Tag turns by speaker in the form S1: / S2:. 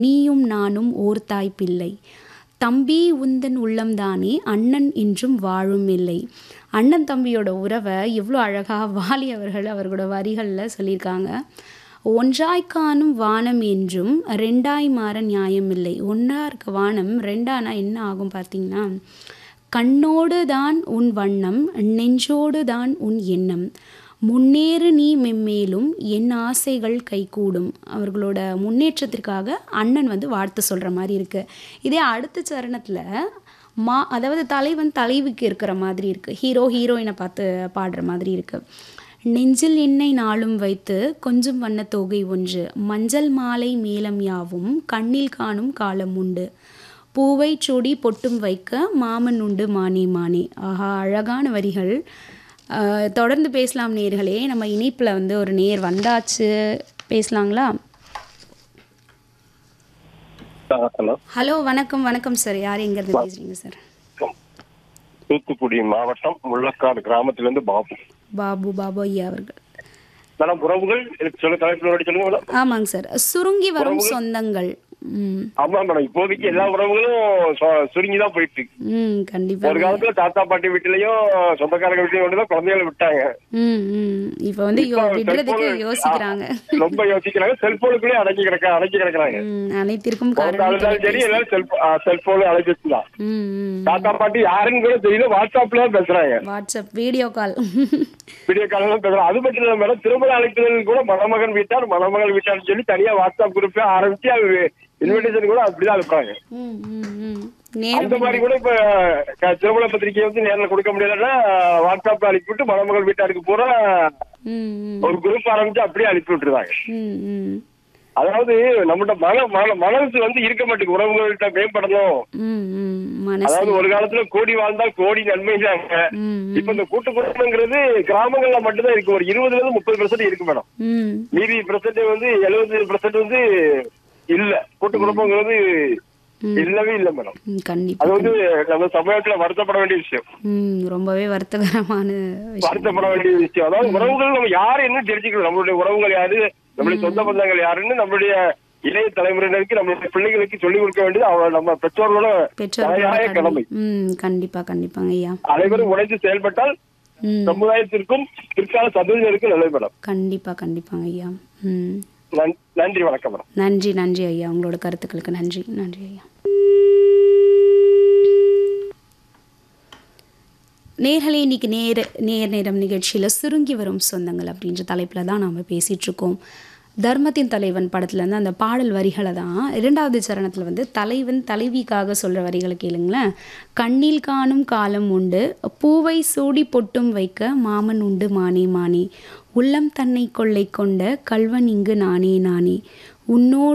S1: நீயும் நானும் ஓர்தாய் பிள்ளை தம்பி உந்தன் உள்ளம்தானே அண்ணன் இன்றும் வாழும் இல்லை அண்ணன் தம்பியோட உறவை எவ்வளோ அழகாக வாலி அவர்கள் அவர்களோட வரிகளில் சொல்லியிருக்காங்க ஒன்றாய் காணும் வானம் என்றும் ரெண்டாய் மாற நியாயமில்லை ஒன்றா இருக்க வானம் ரெண்டானா என்ன ஆகும் பார்த்தீங்கன்னா கண்ணோடு தான் உன் வண்ணம் நெஞ்சோடு தான் உன் எண்ணம் முன்னேறு நீ மெம்மேலும் என் ஆசைகள் கைகூடும் அவர்களோட முன்னேற்றத்திற்காக அண்ணன் வந்து வாழ்த்து சொல்கிற மாதிரி இருக்குது இதே அடுத்த சரணத்தில் மா அதாவது தலைவன் தலைவிக்கு இருக்கிற மாதிரி இருக்குது ஹீரோ ஹீரோயினை பார்த்து பாடுற மாதிரி இருக்குது நெஞ்சில் எண்ணெய் நாளும் வைத்து கொஞ்சம் வண்ண தொகை ஒன்று மஞ்சள் மாலை மேலம் யாவும் கண்ணில் காணும் காலம் உண்டு பூவை சூடி பொட்டும் வைக்க மாமன் உண்டு மானே மானே ஆஹா அழகான வரிகள் அஹ், தொடர்ந்து பேசலாம் நேர்களே நம்ம இணைப்பில் வந்து ஒரு நேர் வந்தாச்சு பேசலாங்களா
S2: ஹலோ
S1: ஹலோ வணக்கம் வணக்கம் சார் யார் எங்கேருந்து பேசுகிறீங்க சார்
S2: தூத்துக்குடி மாவட்டம் முள்ளக்காடு கிராமத்திலிருந்து பாபு
S1: பாபு பாபு ஐயா அவர்கள்
S2: மேடம் உறவுகள் எனக்கு சொல்ல தலைப்பில் சொல்லுங்க மேடம்
S1: ஆமாங்க சார் சுருங்கி வரும் சொந்தங்கள் ம்
S2: ஆமா மேடம் இப்போதைக்கு எல்லா உறவுகளும் சொ- சுருங்கி தான் போயிட்டு இருக்கு.
S1: ம் கண்டிப்பாக
S2: ஒரு காலத்துல தாத்தா பாட்டி வீட்டுலயும் சொந்தக்காரங்க வீட்லயும் கொண்டு தான் குழந்தைகளை விட்டாங்க
S1: ம் ம் இப்போ வந்து யோ விடுறதுக்கு யோசிக்கிறாங்க
S2: ரொம்ப யோசிக்கிறாங்க செல்போனுக்குள்ளே அடக்கி கிடக்க அடக்கி கிடக்குறாங்க
S1: ம் அனைத்திற்கும்
S2: ஒரு
S1: காரணம்
S2: காலத்தாலும் சரி எல்லாரும் செல்போ செல்போன் அழைச்சிட்டு தான்
S1: ம் ம்
S2: தாத்தா பாட்டி யாருன்னு கூட தெரியல வாட்ஸ்அப்ல தான் பேசுறாங்க
S1: வாட்ஸ்அப் வீடியோ கால்
S2: வீடியோ காலம் தான் பேசுறாங்க அது மட்டும் இல்ல மேடம் திருமண அழைப்புதல் கூட மணமகன் வீட்டார் மணமகள் வீட்டார்னு சொல்லி தனியா வாட்ஸ்அப் குரூப்பே ஆரம்பிச்சு அது இன்விடேஷன் கூட அப்படிதான் அனுப்புறாங்க
S1: ம் ம் ம்
S2: அந்த
S1: நேரம்
S2: மாதிரி கூட இப்ப க- திருமண பத்திரிக்கை வந்து நேர்ல கொடுக்க முடியலன்னா வாட்ஸ்அப்ல அனுப்பிவிட்டு மணமகள் வீட்டாருக்கு பூரா
S1: ம் ம்
S2: ஒரு குரூப் ஆரம்பிச்சு அப்படியே அனுப்பி விட்டுருவாங்க
S1: ம் ம்
S2: அதாவது நம்மகிட்ட மன மன- மனசு வந்து இருக்க மாட்டேங்குது உறவுகள்கிட்ட மேம்படணும்
S1: ம் ம் மனசு
S2: அதாவது ஒரு காலத்துல கோடி வாழ்ந்தால் கோடி நன்மைதாங்க
S1: ம்
S2: இப்ப இந்த கூட்டு குடும்பங்கிறது கிராமங்கள்ல மட்டும்தான் இருக்கு ஒரு இருபதுல இருந்து முப்பது பெர்சன்ட் இருக்கு மேடம்
S1: ம்
S2: மீதி பெர்சன்ட் வந்து எழுபது பெர்சன்ட் வந்து இல்ல கூட்டு குடும்பங்கிறது இல்லவே இல்ல மேடம்
S1: ம், கண்டிப்பா
S2: அது வந்து நம்ம சமூகத்துல வருத்தப்பட வேண்டிய விஷயம்
S1: ம் ரொம்பவே வருத்தகரமான விஷயம்
S2: வருத்தப்பட வேண்டிய விஷயம் அதாவது உறவுகள் நம்ம யாரு என்ன தெரிஞ்சுக்கணும் நம்மளுடைய உறவுகள் யாரு நம்மளுடைய சொந்த பந்தங்கள் யாருன்னு நம்மளுடைய இளைய தலைமுறையினருக்கு நம்மளுடைய பிள்ளைகளுக்கு சொல்லிக் கொடுக்க வேண்டியது அவ நம்ம பெற்றோர்களோட
S1: பெற்றோர்களோட
S2: தலையாய கடமை
S1: கடமை ம் கண்டிப்பா கண்டிப்பாங்க ஐயா
S2: அனைவரும் உழைத்து செயல்பட்டால்
S1: ம்
S2: சமுதாயத்திற்கும் பிற்கால சந்ததியினருக்கும் நல்லது மேடம்
S1: கண்டிப்பா கண்டிப்பாங்க ஐயா ம்
S2: நன்- நன்றி வணக்கம் மேடம்
S1: நன்றி நன்றி ஐயா உங்களோட கருத்துக்களுக்கு நன்றி நன்றி ஐயா நேர்களே இன்னைக்கு நேர நேர் நேரம் நிகழ்ச்சியில் சுருங்கி வரும் சொந்தங்கள் அப்படின்ற தலைப்பில் தான் நாம் பேசிகிட்டு இருக்கோம் தர்மத்தின் தலைவன் படத்துலேருந்து அந்த பாடல் வரிகளை தான் இரண்டாவது சரணத்தில் வந்து தலைவன் தலைவிக்காக சொல்கிற வரிகளை கேளுங்களேன் கண்ணில் காணும் காலம் உண்டு பூவை சூடி பொட்டும் வைக்க மாமன் உண்டு மானே மானே உள்ளம் தன்னை கொள்ளை கொண்ட கல்வன் இங்கு நானே நானே உன்னோடு